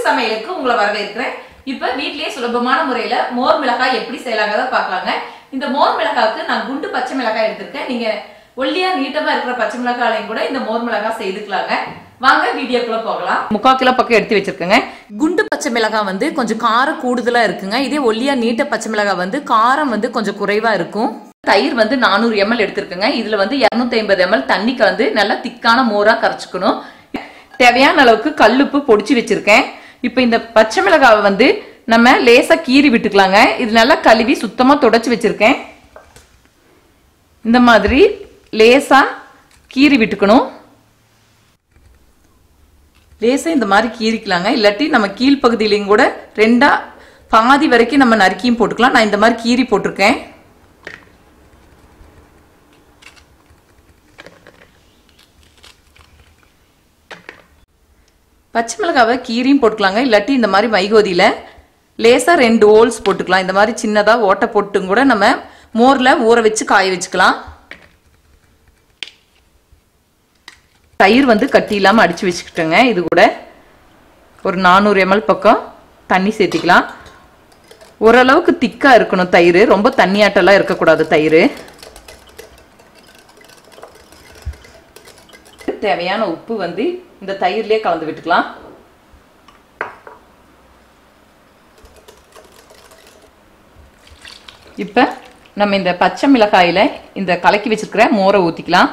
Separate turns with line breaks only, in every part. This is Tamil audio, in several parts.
சமையலுக்கு உங்களை வரவேற்கிறேன் இப்ப வீட்லயே சுலபமான முறையில மோர் மிளகாய் எப்படி செய்யலாங்கிறத பார்க்கலாங்க இந்த மோர் மிளகாய்க்கு நான் குண்டு பச்சை மிளகாய் எடுத்திருக்கேன் நீங்க ஒல்லியா நீட்டமா இருக்கிற பச்சை மிளகாயிலையும் கூட இந்த மோர் மிளகாய் செய்துக்கலாங்க வாங்க வீடியோக்குள்ள போகலாம் முக்கால் கிலோ பக்கம் எடுத்து வச்சிருக்கேங்க குண்டு பச்சை மிளகாய் வந்து கொஞ்சம் காரம் கூடுதலா இருக்குங்க இதே ஒல்லியா நீட்ட பச்சை மிளகாய் வந்து காரம் வந்து கொஞ்சம் குறைவா இருக்கும் தயிர் வந்து நானூறு எம்எல் எடுத்திருக்கேங்க இதுல வந்து இருநூத்தி ஐம்பது எம்எல் தண்ணி கலந்து நல்லா திக்கான மோரா கரைச்சுக்கணும் தேவையான அளவுக்கு கல்லுப்பு பொடிச்சு வச்சிருக்கேன் இப்போ இந்த பச்சை மிளகாவை வந்து நம்ம லேசா கீறி விட்டுக்கலாங்க இது நல்லா கழுவி சுத்தமா தொடச்சி வச்சிருக்கேன் இந்த மாதிரி லேசா கீறி விட்டுக்கணும் லேசா இந்த மாதிரி கீறிக்கலாங்க இல்லாட்டி நம்ம கீழ்ப்பகுதியிலையும் கூட ரெண்டா பாதி வரைக்கும் நம்ம நறுக்கியும் போட்டுக்கலாம் நான் இந்த மாதிரி கீறி போட்டிருக்கேன் பச்சை மிளகாவை கீரியும் போட்டுக்கலாங்க இல்லாட்டி இந்த மாதிரி மைகோதியில் லேசாக ரெண்டு ஹோல்ஸ் போட்டுக்கலாம் இந்த மாதிரி சின்னதாக ஓட்டை போட்டும் கூட நம்ம மோரில் ஊற வச்சு காய வச்சுக்கலாம் தயிர் வந்து கட்டி இல்லாமல் அடித்து வச்சுக்கிட்டோங்க இது கூட ஒரு நானூறு எம்எல் பக்கம் தண்ணி சேர்த்திக்கலாம் ஓரளவுக்கு திக்காக இருக்கணும் தயிர் ரொம்ப தண்ணியாட்டெல்லாம் இருக்கக்கூடாது தயிர் தேவையான உப்பு வந்து இந்த தயிர்லயே கலந்து விட்டுக்கலாம் இப்ப நம்ம இந்த பச்சை மிளகாயில இந்த கலக்கி வச்சிருக்கிற மோரை ஊத்திக்கலாம்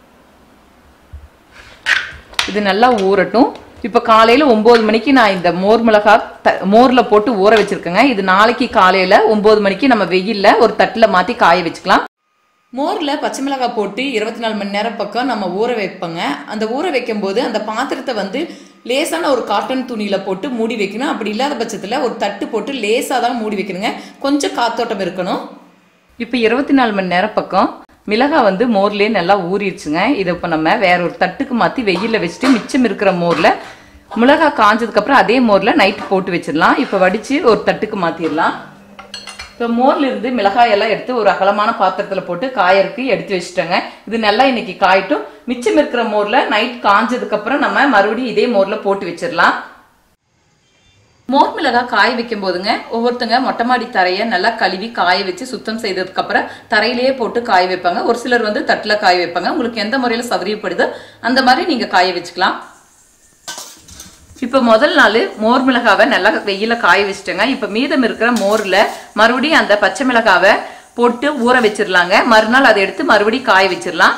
இது நல்லா ஊறட்டும் இப்ப காலையில ஒன்பது மணிக்கு நான் இந்த மோர் மிளகாய் த- மோர்ல போட்டு ஊற வச்சிருக்கேங்க இது நாளைக்கு காலையில ஒன்பது மணிக்கு நம்ம வெயில்ல ஒரு தட்டுல மாத்தி காய வச்சுக்கலாம் மோர்ல பச்சை மிளகாய் போட்டு இருபத்தி நாலு மணி நேரம் பக்கம் நம்ம ஊற வைப்போங்க அந்த ஊற வைக்கும் போது அந்த பாத்திரத்தை வந்து லேசான ஒரு காட்டன் துணியில போட்டு மூடி வைக்கணும் அப்படி இல்லாத பட்சத்துல ஒரு தட்டு போட்டு லேசா தான் மூடி வைக்கணுங்க கொஞ்சம் காத்தோட்டம் இருக்கணும் இப்போ இருபத்தி நாலு மணி நேரம் பக்கம் மிளகாய் வந்து மோர்லயே நல்லா ஊறிடுச்சுங்க இதை இப்போ நம்ம வேற ஒரு தட்டுக்கு மாத்தி வெயில்ல வச்சுட்டு மிச்சம் இருக்கிற மோர்ல மிளகாய் காஞ்சதுக்கு அப்புறம் அதே மோர்ல நைட் போட்டு வச்சிடலாம் இப்போ வடிச்சு ஒரு தட்டுக்கு மாத்திடலாம் இப்போ மோர்ல இருந்து மிளகாய் எல்லாம் எடுத்து ஒரு அகலமான பாத்திரத்துல போட்டு காயறதுக்கு எடுத்து வச்சுட்டேங்க இது நல்லா இன்னைக்கு காயட்டும் மிச்சம் இருக்கிற மோர்ல நைட் காஞ்சதுக்கு அப்புறம் நம்ம மறுபடியும் இதே மோர்ல போட்டு வச்சிடலாம் மோர் மிளகாய் காய வைக்கும் போதுங்க ஒவ்வொருத்தங்க மொட்டை மாடி தரையை நல்லா கழுவி காய வச்சு சுத்தம் செய்ததுக்கு அப்புறம் தரையிலேயே போட்டு காய வைப்பாங்க ஒரு சிலர் வந்து தட்டுல காய வைப்பாங்க உங்களுக்கு எந்த முறையில சௌகரியப்படுதோ அந்த மாதிரி நீங்க காய வச்சுக்கலாம் இப்போ முதல் நாள் மோர் மிளகாவை நல்லா வெயில காய வச்சுட்டேங்க இப்போ மீதம் இருக்கிற மோர்ல மறுபடியும் அந்த பச்சை மிளகாவை போட்டு ஊற வச்சிடலாங்க மறுநாள் அதை எடுத்து மறுபடியும் காய வச்சிடலாம்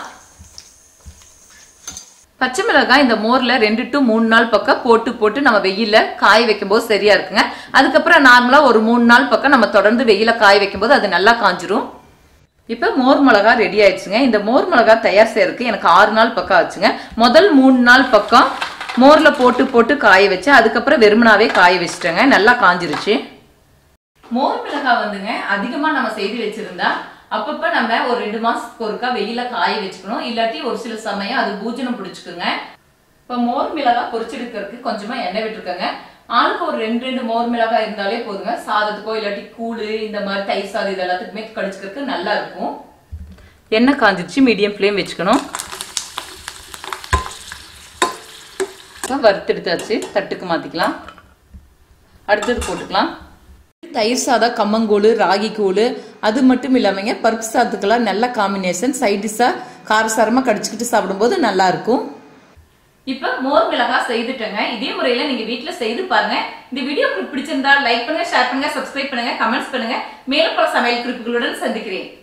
பச்சை மிளகாய் இந்த மோர்ல ரெண்டு டு மூணு நாள் பக்கம் போட்டு போட்டு நம்ம வெயில்ல காய வைக்கும்போது சரியா இருக்குங்க அதுக்கப்புறம் நார்மலா ஒரு மூணு நாள் பக்கம் நம்ம தொடர்ந்து வெயில காய வைக்கும்போது அது நல்லா காஞ்சிரும் இப்போ மோர் மிளகா ரெடி ஆயிடுச்சுங்க இந்த மோர் மிளகா தயார் செய்யறதுக்கு எனக்கு ஆறு நாள் பக்கம் ஆச்சுங்க முதல் மூணு நாள் பக்கம் மோர்ல போட்டு போட்டு காய வச்சு அதுக்கப்புறம் வெறுமனாவே காய வச்சுட்டேங்க நல்லா காஞ்சிருச்சு மோர் மிளகாய் வந்துங்க அதிகமா நம்ம செய்து வச்சிருந்தா அப்பப்ப நம்ம ஒரு ரெண்டு மாசத்துக்கு ஒருக்கா வெயில காய வச்சுக்கணும் இல்லாட்டி ஒரு சில சமயம் அது பூஜனம் பிடிச்சுக்குங்க இப்ப மோர் மிளகாய் பொரிச்செடுக்கிறதுக்கு கொஞ்சமா எண்ணெய் விட்டுருக்கேங்க ஆளுக்கு ஒரு ரெண்டு ரெண்டு மோர் மிளகாய் இருந்தாலே போதுங்க சாதத்துக்கோ இல்லாட்டி கூழு இந்த மாதிரி தயிர் சாதம் இது எல்லாத்துக்குமே கடிச்சுக்கிறதுக்கு நல்லா இருக்கும் எண்ணெய் காஞ்சிருச்சு மீடியம் ஃப்ளேம் வச்சுக்கணும் இப்போ வறுத்தெடுத்தாச்சு தட்டுக்கு மாத்திக்கலாம் அடுத்தது போட்டுக்கலாம் தயிர் சாதம் கம்மங்கூழ் ராகி கூழ் அது மட்டும் இல்லாமங்க பருப்பு சாதத்துக்கெல்லாம் நல்ல காம்பினேஷன் சைட் டிஷ்ஷாக காரசாரமாக கடிச்சுக்கிட்டு சாப்பிடும்போது நல்லா இருக்கும் இப்ப மோர் மிளகாய் செய்துட்டேங்க இதே முறையில நீங்க வீட்ல செய்து பாருங்க இந்த வீடியோ உங்களுக்கு பிடிச்சிருந்தா லைக் பண்ணுங்க ஷேர் பண்ணுங்க சப்ஸ்கிரைப் பண்ணுங்க கமெண்ட்ஸ் பண்ணுங்க மேலும் பல சமையல் குறிப்புகளுடன் சந்திக்கிறேன்